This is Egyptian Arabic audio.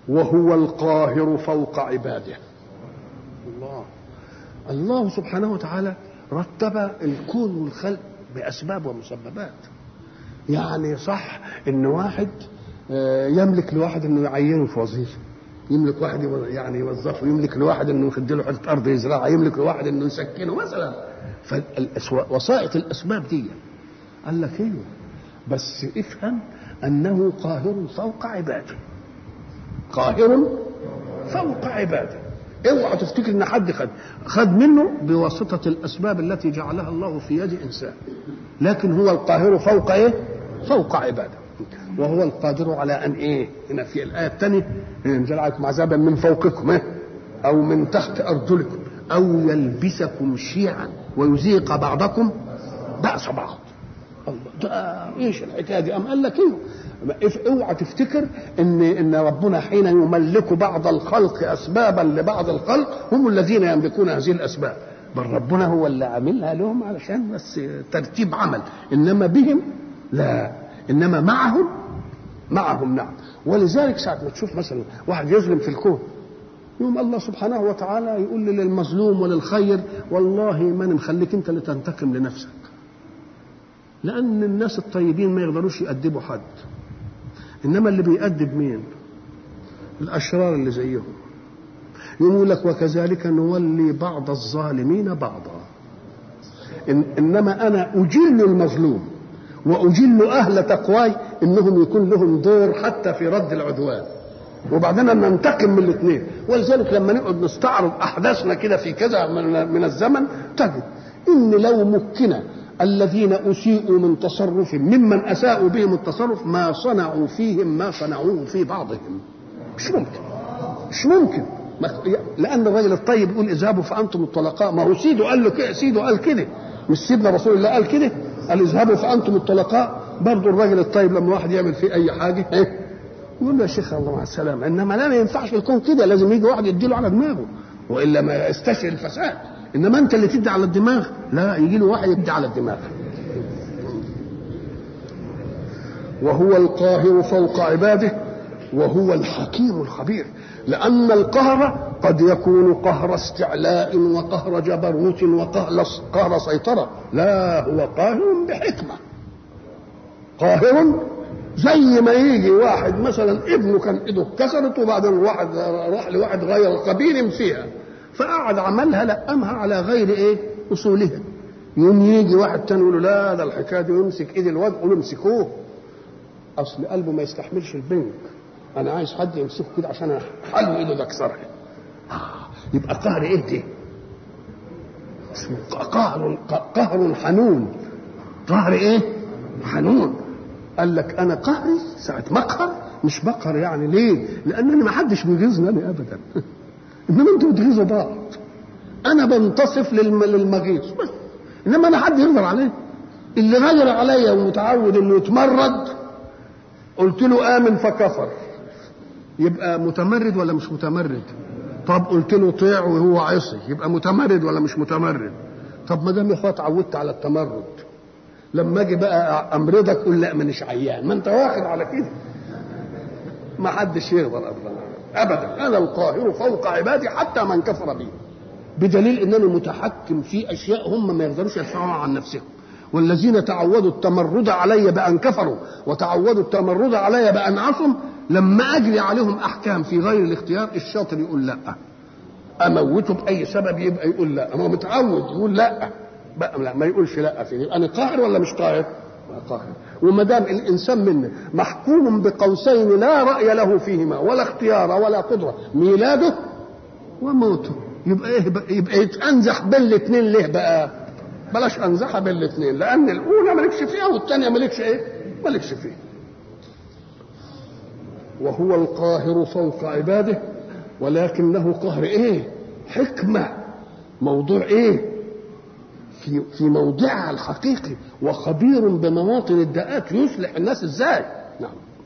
وهو القاهر فوق عباده الله الله سبحانه وتعالى رتب الكون والخلق بأسباب ومسببات يعني صح ان واحد يملك لواحد انه يعينه في وظيفه يملك واحد يعني يوظفه يملك لواحد انه يخد له حته ارض يزرعها يملك لواحد انه يسكنه مثلا فوسائط الاسباب دي قال لك ايوه بس افهم انه قاهر فوق عباده قاهر فوق عباده اوعى تفتكر ان حد خد خد منه بواسطه الاسباب التي جعلها الله في يد انسان لكن هو القاهر فوق ايه فوق عباده وهو القادر على ان ايه هنا في الايه الثانيه ينزل عليكم عذابا من فوقكم إيه؟ او من تحت ارجلكم او يلبسكم شيعا ويذيق بعضكم باس بعض الله ده ايش الحكايه دي ام قال لك ايه اوعى تفتكر ان ان ربنا حين يملك بعض الخلق اسبابا لبعض الخلق هم الذين يملكون هذه الاسباب بل ربنا هو اللي عاملها لهم علشان بس ترتيب عمل انما بهم لا انما معهم معهم نعم ولذلك ساعه ما تشوف مثلا واحد يظلم في الكون يوم الله سبحانه وتعالى يقول للمظلوم وللخير والله ما انا مخليك انت اللي تنتقم لنفسك لان الناس الطيبين ما يقدروش يأدبوا حد انما اللي بيأدب مين الاشرار اللي زيهم يقول لك وكذلك نولي بعض الظالمين بعضا إن انما انا اجل المظلوم واجل اهل تقواي انهم يكون لهم دور حتى في رد العدوان وبعدين ننتقم من الاثنين ولذلك لما نقعد نستعرض احداثنا كده في كذا من, من الزمن تجد ان لو مكن الذين اسيئوا من تصرف ممن اساءوا بهم التصرف ما صنعوا فيهم ما صنعوه في بعضهم مش ممكن مش ممكن لان الرجل الطيب يقول اذهبوا فانتم الطلقاء ما هو سيده قال له كده سيده قال كده مش سيدنا رسول الله قال كده قال اذهبوا فانتم الطلقاء برضه الراجل الطيب لما واحد يعمل فيه اي حاجه ايه يقول له يا شيخ الله مع السلامه انما لا ما ينفعش يكون كده لازم يجي واحد يديله على دماغه والا ما يستشعر الفساد انما انت اللي تدي على الدماغ لا يجي له واحد يدي على الدماغ وهو القاهر فوق عباده وهو الحكيم الخبير لأن القهر قد يكون قهر استعلاء وقهر جبروت وقهر قهر سيطرة لا هو قاهر بحكمة قاهر زي ما يجي واحد مثلا ابنه كان ايده اتكسرت وبعدين واحد راح لواحد غير قبيل فيها فقعد عملها لقمها على غير ايه اصولها يوم يجي واحد تاني يقول له لا ده الحكايه دي يمسك ايد الواد قول امسكوه اصل قلبه ما يستحملش البنك انا عايز حد يمسكه كده عشان حلو ايده ده اكسرها آه. يبقى قهر ايه ده اسمه قهر قهر حنون قهر ايه حنون قال لك انا قهري ساعه ما اقهر مش بقهر يعني ليه لانني ما حدش بيغيظني انا ابدا انما انتوا بتغيظوا بعض انا بنتصف للمغيظ بس انما انا حد يقدر عليه اللي غير عليا ومتعود انه يتمرد قلت له امن فكفر يبقى متمرد ولا مش متمرد طب قلت له طيع وهو عصي يبقى متمرد ولا مش متمرد طب ما دام يا اخويا اتعودت على التمرد لما اجي بقى امرضك قول لا مانيش عيان ما انت واخد على كده ما حدش يقدر ابدا ابدا انا القاهر فوق عبادي حتى من كفر بي بدليل انني متحكم في اشياء هم ما يقدروش يدفعوها عن نفسهم والذين تعودوا التمرد علي بان كفروا وتعودوا التمرد علي بان عصوا لما اجري عليهم احكام في غير الاختيار الشاطر يقول لا اموته باي سبب يبقى يقول لا ما هو متعود يقول لا بقى لا ما يقولش لا في انا قاهر ولا مش قاهر؟ قاهر وما دام الانسان منا محكوم بقوسين لا راي له فيهما ولا اختيار ولا قدره ميلاده وموته يبقى ايه بقى يبقى يتانزح بين الاثنين ليه بقى؟ بلاش انزحها بين الاثنين لان الاولى مالكش فيها والثانيه مالكش ايه؟ مالكش فيها. وهو القاهر فوق عباده ولكنه قهر ايه؟ حكمه موضوع ايه؟ في في موضعها الحقيقي وخبير بمواطن الداءات يصلح الناس ازاي؟ نعم.